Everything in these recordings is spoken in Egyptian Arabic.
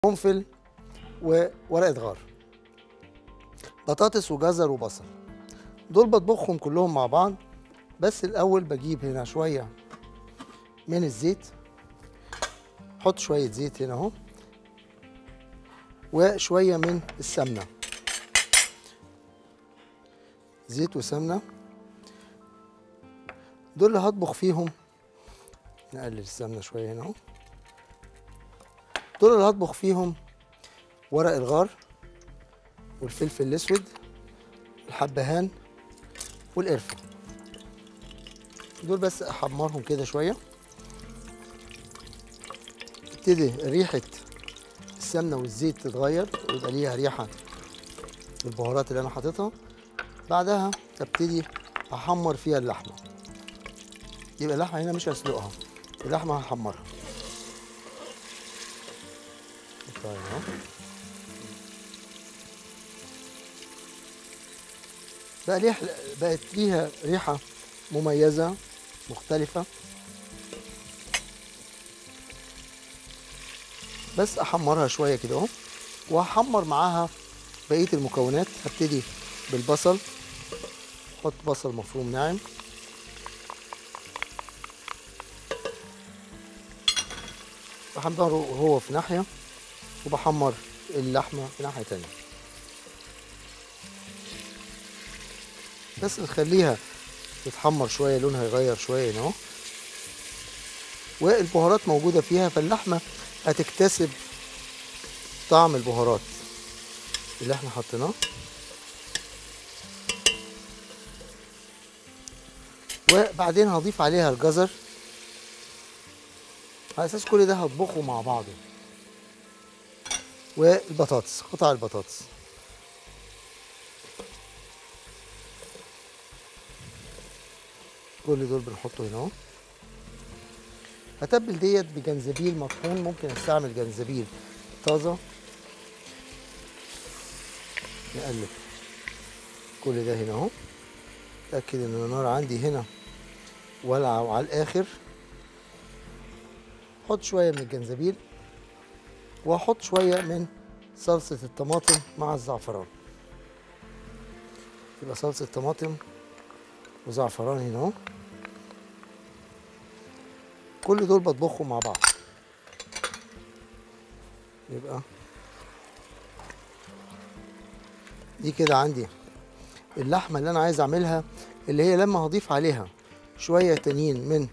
قنفل وورقه غار بطاطس وجزر وبصل دول بطبخهم كلهم مع بعض بس الاول بجيب هنا شويه من الزيت حط شويه زيت هنا اهو وشويه من السمنه زيت وسمنه دول اللي هطبخ فيهم نقلل السمنه شويه هنا اهو دول اللي هطبخ فيهم ورق الغار والفلفل الاسود الحبهان والقرفه دول بس احمرهم كده شويه تبتدي ريحه السمنه والزيت تتغير ويبقى ليها ريحه بالبهارات اللي انا حاططها بعدها ابتدي احمر فيها اللحمه يبقى اللحمه هنا مش هسلقها اللحمه هحمرها طيب اهو بقى ليها بقت ليها ريحه مميزه مختلفه بس احمرها شويه كده اهو وهحمر معاها بقيه المكونات هبتدي بالبصل احط بصل مفروم ناعم بحمره هو في ناحيه وبحمر اللحمه في ناحيه تانية بس نخليها تتحمر شويه لونها يغير شويه هنا اهو والبهارات موجوده فيها فاللحمه هتكتسب طعم البهارات اللي احنا حطيناه وبعدين هضيف عليها الجزر على اساس كل ده هطبخه مع بعضه والبطاطس قطع البطاطس كل دول بنحطه هنا اهو هتبل ديت بجنزبيل مطحون ممكن استعمل جنزبيل طازه نقلب كل ده هنا اهو اتاكد ان النار عندي هنا ولعه وعلى الاخر احط شويه من الجنزبيل واحط شويه من صلصه الطماطم مع الزعفران يبقى صلصه طماطم وزعفران هنا اهو كل دول بطبخهم مع بعض يبقى دي كده عندي اللحمه اللي انا عايز اعملها اللي هي لما هضيف عليها شويه تانيين من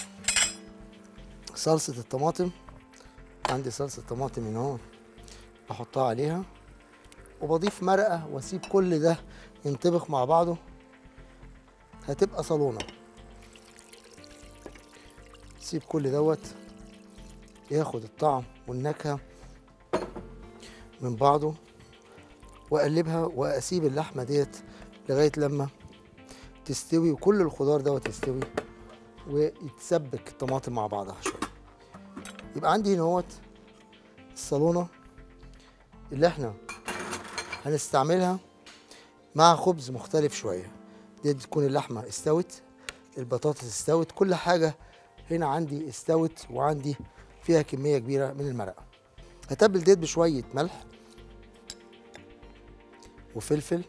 صلصه الطماطم عندي صلصه طماطم هنا اهو بحطها عليها وبضيف مرقه واسيب كل ده ينطبخ مع بعضه هتبقى صالونه سيب كل دوت ياخد الطعم والنكهه من بعضه واقلبها واسيب اللحمه ديت لغايه لما تستوي وكل الخضار دوت يستوي ويتسبك الطماطم مع بعضها شويه يبقى عندي هنا اهوت الصالونه اللي احنا هنستعملها مع خبز مختلف شويه دي تكون اللحمه استوت البطاطس استوت كل حاجه هنا عندي استوت وعندي فيها كميه كبيره من المرقه هتبل ديت بشويه ملح وفلفل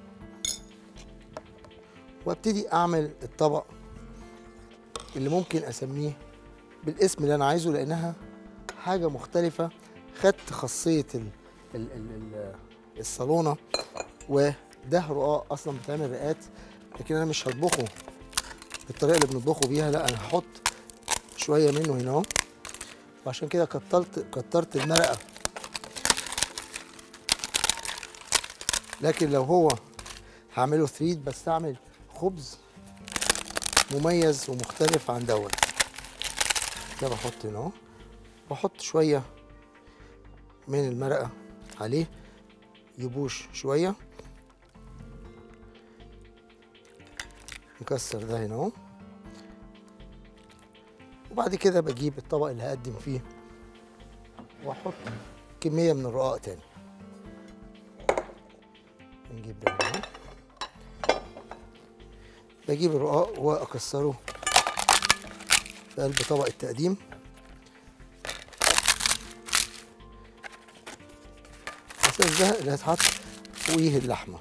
وابتدي اعمل الطبق اللي ممكن اسميه بالاسم اللي انا عايزه لانها حاجه مختلفه خدت خاصيه ال ال ال ال الصالونه وده رقاق اصلا بتعمل رقات لكن انا مش هطبخه بالطريقه اللي بنطبخه بيها لا انا هحط شويه منه هنا اهو وعشان كده كترت كترت المرقه لكن لو هو هعمله ثريد بستعمل خبز مميز ومختلف عن دوت ده بحط هنا اهو بحط شويه من المرقه عليه يبوش شويه نكسر ده هنا اهو وبعد كده بجيب الطبق اللي هقدم فيه واحط كميه من الرقاق تاني نجيب ده هنا بجيب الرقاق واكسره في قلب طبق التقديم الاساس ده اللي هيتحط فوقيه اللحمه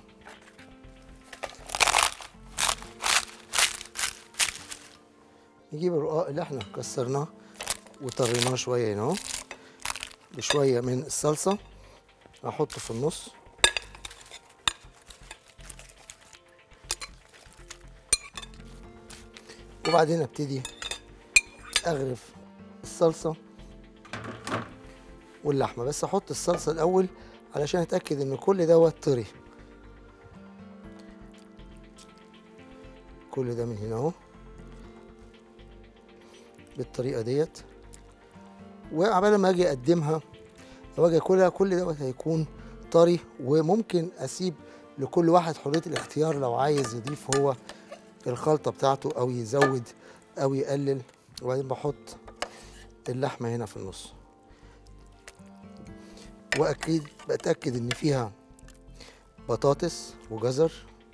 نجيب الرقاق اللي احنا كسرناه وطريناه شويه هنا اهو بشويه من الصلصه احطه في النص وبعدين ابتدي اغرف الصلصه واللحمه بس احط الصلصه الاول علشان اتاكد ان كل دوت طري كل ده من هنا اهو بالطريقه ديت وعبال ما اجي اقدمها او اجي اكلها كل دوت هيكون طري وممكن اسيب لكل واحد حريه الاختيار لو عايز يضيف هو الخلطه بتاعته او يزود او يقلل وبعدين بحط اللحمه هنا في النص واكيد بتاكد ان فيها بطاطس وجزر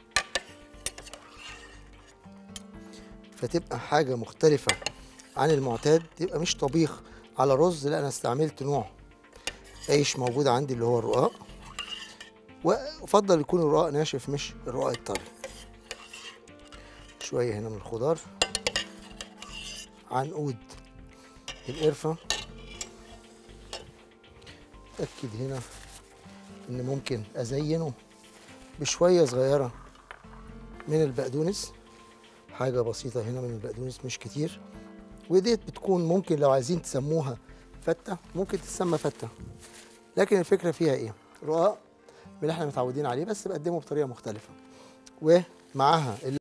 فتبقى حاجه مختلفه عن المعتاد تبقى مش طبيخ على رز لا انا استعملت نوع عيش موجود عندي اللي هو الرقاق وافضل يكون الرقاق ناشف مش الرقاق الطري شويه هنا من الخضار عنقود القرفه اتاكد هنا ان ممكن ازينه بشويه صغيره من البقدونس حاجه بسيطه هنا من البقدونس مش كتير وديت بتكون ممكن لو عايزين تسموها فته ممكن تسمى فته لكن الفكره فيها ايه رقاق من اللي احنا متعودين عليه بس بقدمه بطريقه مختلفه ومعاها